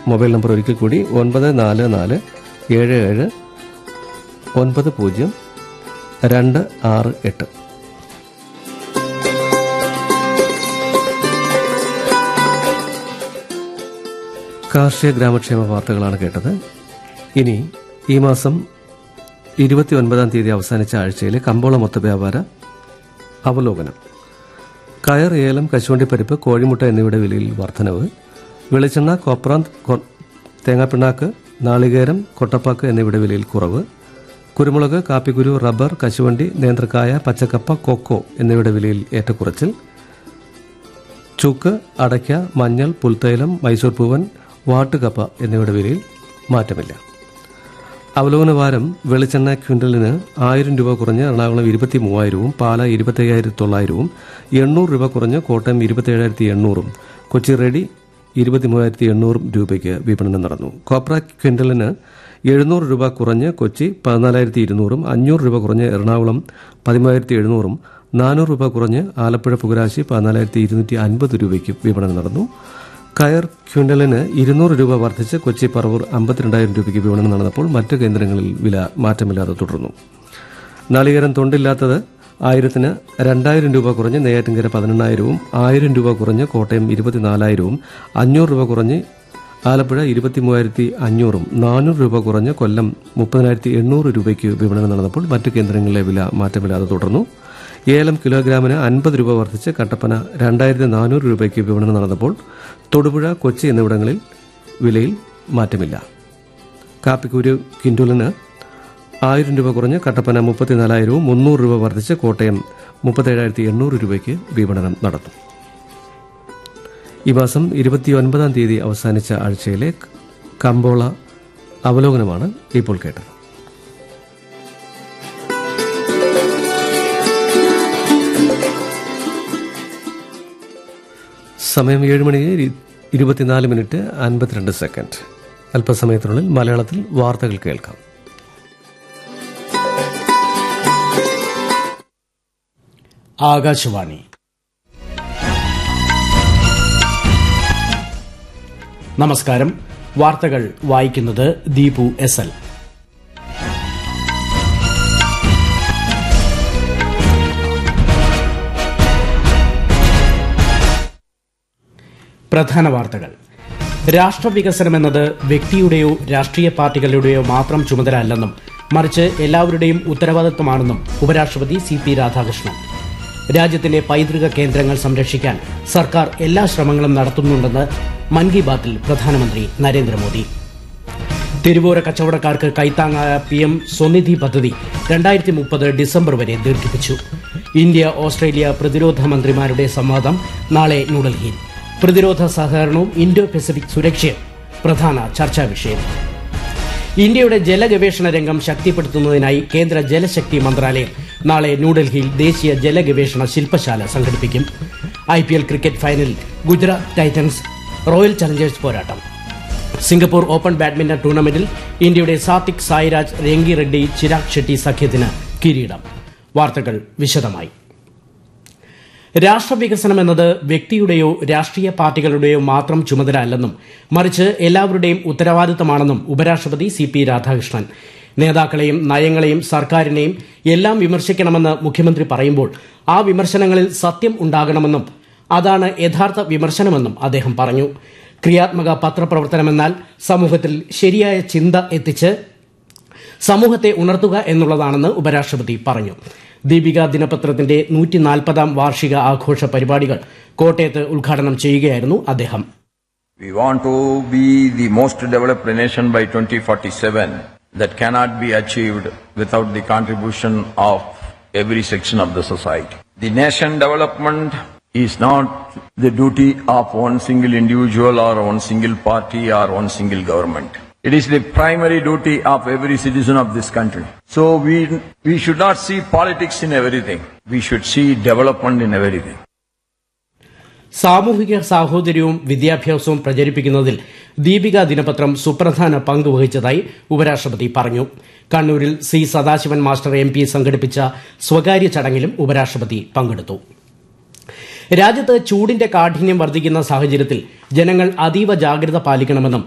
Mobile number ഒരിക്കൽ കൂടി ഒൻപത് നാല് നാല് ഏഴ് ഏഴ് ഒൻപത് പൂജ്യം രണ്ട് ആറ് എട്ട് കാർഷിക ഗ്രാമക്ഷേമ വാർത്തകളാണ് കേട്ടത് ഇനി ഈ മാസം ഇരുപത്തി ഒൻപതാം തീയതി അവസാനിച്ച ആഴ്ചയിലെ കമ്പോള മൊത്ത വ്യാപാര അവലോകനം കയർ ഏലം കശുവണ്ടിപ്പരിപ്പ് കോഴിമുട്ട എന്നിവയുടെ വിലയിൽ വർധനവ് വെളിച്ചെണ്ണ കോപ്രാന്ത് കൊ- തേങ്ങാപ്പിണ്ണാക്ക് നാളികേരം കൊട്ടപ്പാക്ക് എന്നിവയുടെ വിലയിൽ കുറവ് കുരുമുളക് കാപ്പിക്കുരു റബ്ബർ കശുവണ്ടി നേന്ത്രക്കായ പച്ചക്കപ്പ കൊക്കോ എന്നിവയുടെ വിലയിൽ ഏറ്റക്കുറച്ചിൽ ചുക്ക് അടയ്ക്ക മഞ്ഞൾ പുൽത്തൈലം മൈസൂർ പൂവൻ വാട്ടുകപ്പ എന്നിവയുടെ വിലയിൽ മാറ്റമില്ല അവലോകന വാരം വെളിച്ചെണ്ണ ക്വിൻ്റലിന് ആയിരം രൂപ കുറഞ്ഞ് എറണാകുളം ഇരുപത്തി മൂവായിരവും പാല ഇരുപത്തയ്യായിരത്തി തൊള്ളായിരവും എണ്ണൂറ് രൂപ കുറഞ്ഞ് കോട്ടയം ഇരുപത്തേഴായിരത്തി എണ്ണൂറും കൊച്ചി റെഡി ഇരുപത്തി മൂവായിരത്തി എണ്ണൂറും രൂപയ്ക്ക് വിപണനം നടന്നു കോപ്ര ക്വിൻ്റലിന് എഴുന്നൂറ് രൂപ കുറഞ്ഞ് കൊച്ചി പതിനാലായിരത്തി ഇരുന്നൂറും അഞ്ഞൂറ് രൂപ കുറഞ്ഞ് എറണാകുളം പതിമൂവായിരത്തി എഴുന്നൂറും നാനൂറ് രൂപ കുറഞ്ഞ് ആലപ്പുഴ പുകരാശി പതിനാലായിരത്തി ഇരുന്നൂറ്റി അൻപത് രൂപയ്ക്ക് വിപണനം നടന്നു കയർ ക്വിൻ്റലിന് ഇരുന്നൂറ് രൂപ വർദ്ധിച്ച് കൊച്ചി പറവൂർ അമ്പത്തിരണ്ടായിരം രൂപയ്ക്ക് വിപണനം നടന്നപ്പോൾ മറ്റ് കേന്ദ്രങ്ങളിൽ വില മാറ്റമില്ലാതെ തുടർന്നു നാളികേരം തൊണ്ടില്ലാത്തത് ആയിരത്തിന് രണ്ടായിരം രൂപ കുറഞ്ഞ് നെയ്യാറ്റിൻകര പതിനെണ്ണായിരവും ആയിരം രൂപ കുറഞ്ഞ് കോട്ടയം ഇരുപത്തിനാലായിരവും അഞ്ഞൂറ് രൂപ കുറഞ്ഞ് ആലപ്പുഴ ഇരുപത്തി മൂവായിരത്തി അഞ്ഞൂറും നാനൂറ് രൂപ കുറഞ്ഞ് കൊല്ലം മുപ്പതിനായിരത്തി എണ്ണൂറ് രൂപയ്ക്ക് വിപണനം നടന്നപ്പോൾ മറ്റ് കേന്ദ്രങ്ങളിലെ വില മാറ്റമില്ലാതെ തുടർന്നു ഏലം കിലോഗ്രാമിന് അൻപത് രൂപ വർദ്ധിച്ച് കട്ടപ്പന രണ്ടായിരത്തി നാനൂറ് രൂപയ്ക്ക് വിപണനം നടന്നപ്പോൾ തൊടുപുഴ കൊച്ചി എന്നിവിടങ്ങളിൽ വിലയിൽ മാറ്റമില്ല കാപ്പിക്കൂര് കിൻഡുലിന് ആയിരം രൂപ കുറഞ്ഞ് കട്ടപ്പന മുപ്പത്തിനാലായിരവും മുന്നൂറ് രൂപ വർദ്ധിച്ച് കോട്ടയം മുപ്പത്തേഴായിരത്തി എണ്ണൂറ് രൂപയ്ക്ക് വിപണനം നടത്തും ഈ മാസം ഇരുപത്തിയൊൻപതാം തീയതി അവസാനിച്ച ആഴ്ചയിലെ കമ്പോള അവലോകനമാണ് ഇപ്പോൾ കേട്ടത് സമയം ഏഴ് മണി ഇരു- ഇരുപത്തിനാല് മിനിറ്റ് അൻപത്തിരണ്ട് സെക്കൻഡ് അല്പസമയത്തിനുള്ളിൽ മലയാളത്തിൽ വാർത്തകൾ കേൾക്കാം ആകാശവാണി നമസ്കാരം വാർത്തകൾ വായിക്കുന്നത് ദീപു എസ് എൽ പ്രധാന വാർത്തകൾ രാഷ്ട്രവികസനം എന്നത് വ്യക്തിയുടെയോ രാഷ്ട്രീയ പാർട്ടികളുടെയോ മാത്രം ചുമതല അല്ലെന്നും മറിച്ച് എല്ലാവരുടെയും ഉത്തരവാദിത്വമാണെന്നും ഉപരാഷ്ട്രപതി സി പി രാധാകൃഷ്ണൻ രാജ്യത്തിന്റെ പൈതൃക കേന്ദ്രങ്ങൾ സംരക്ഷിക്കാൻ സർക്കാർ എല്ലാ ശ്രമങ്ങളും നടത്തുന്നുണ്ടെന്ന് മൻ കി ബാത്തിൽ പ്രധാനമന്ത്രി നരേന്ദ്രമോദി തിരുവോര കച്ചവടക്കാർക്ക് കൈത്താങ്ങായ പി എം സ്വനിധി പദ്ധതി രണ്ടായിരത്തി മുപ്പത് ഡിസംബർ വരെ ദീർഘിപ്പിച്ചു ഇന്ത്യ ഓസ്ട്രേലിയ പ്രതിരോധ മന്ത്രിമാരുടെ സംവാദം നാളെ ന്യൂഡൽഹിയിൽ പ്രതിരോധ സഹകരണവും ഇൻഡോ പസഫിക് സുരക്ഷയും പ്രധാന ചർച്ചാ വിഷയം ഇന്ത്യയുടെ ജലഗവേഷണ രംഗം ശക്തിപ്പെടുത്തുന്നതിനായി കേന്ദ്ര ജലശക്തി മന്ത്രാലയം നാളെ ന്യൂഡൽഹിയിൽ ദേശീയ ജലഗവേഷണ ശില്പശാല സംഘടിപ്പിക്കും ഐ പി എൽ ക്രിക്കറ്റ് ഫൈനലിൽ ഗുജറാത്ത് ടൈറ്റൻസ് റോയൽ ചലഞ്ചേഴ്സ് പോരാട്ടം സിംഗപ്പൂർ ഓപ്പൺ ബാഡ്മിന്റൺ ടൂർണമെന്റിൽ ഇന്ത്യയുടെ സാത്വിക് സായിരാജ് രംഗി റെഡ്ഡി ചിരാഗ് ഷെട്ടി സഖ്യത്തിന് കിരീടം വാർത്തകൾ വിശദമായി രാഷ്ട്രവികസനം എന്നത് വ്യക്തിയുടെയോ രാഷ്ട്രീയ പാർട്ടികളുടെയോ മാത്രം ചുമതല അല്ലെന്നും മറിച്ച് എല്ലാവരുടെയും ഉത്തരവാദിത്തമാണെന്നും ഉപരാഷ്ട്രപതി സി പി രാധാകൃഷ്ണൻ നേതാക്കളെയും നയങ്ങളെയും സർക്കാരിനെയും എല്ലാം വിമർശിക്കണമെന്ന് മുഖ്യമന്ത്രി പറയുമ്പോൾ ആ വിമർശനങ്ങളിൽ സത്യം ഉണ്ടാകണമെന്നും അതാണ് യഥാർത്ഥ വിമർശനമെന്നും അദ്ദേഹം പറഞ്ഞു ക്രിയാത്മക പത്രപ്രവർത്തനമെന്നാൽ സമൂഹത്തിൽ ശരിയായ ചിന്ത എത്തിച്ച് സമൂഹത്തെ ഉണർത്തുക എന്നുള്ളതാണെന്ന് ഉപരാഷ്ട്രപതി പറഞ്ഞു ദീപിക ദിനപത്രത്തിന്റെ നൂറ്റി നാൽപ്പതാം വാർഷിക ആഘോഷ പരിപാടികൾ കോട്ടയത്ത് ഉദ്ഘാടനം ചെയ്യുകയായിരുന്നു അദ്ദേഹം We want to be the most developed nation by 2047. That cannot be achieved without the contribution of every section of the society. The nation development is not the duty of one single individual or one single party or one single government. It is the primary duty of every citizen of this country. So we, we should not see politics in everything. We should see development in everything. സാമൂഹിക സാഹോദര്യവും വിദ്യാഭ്യാസവും പ്രചരിപ്പിക്കുന്നതിൽ ദീപിക ദിനപത്രം സുപ്രധാന പങ്ക് വഹിച്ചതായി ഉപരാഷ്ട്രപതി പറഞ്ഞു കണ്ണൂരിൽ C Sadasivan master M P സംഘടിപ്പിച്ച സ്വകാര്യ ചടങ്ങിലും ഉപരാഷ്ട്രപതി പങ്കെടുത്തു രാജ്യത്ത് ചൂടിന്റെ കാഠിന്യം വർദ്ധിക്കുന്ന സാഹചര്യത്തിൽ ജനങ്ങൾ അതീവ ജാഗ്രത പാലിക്കണമെന്നും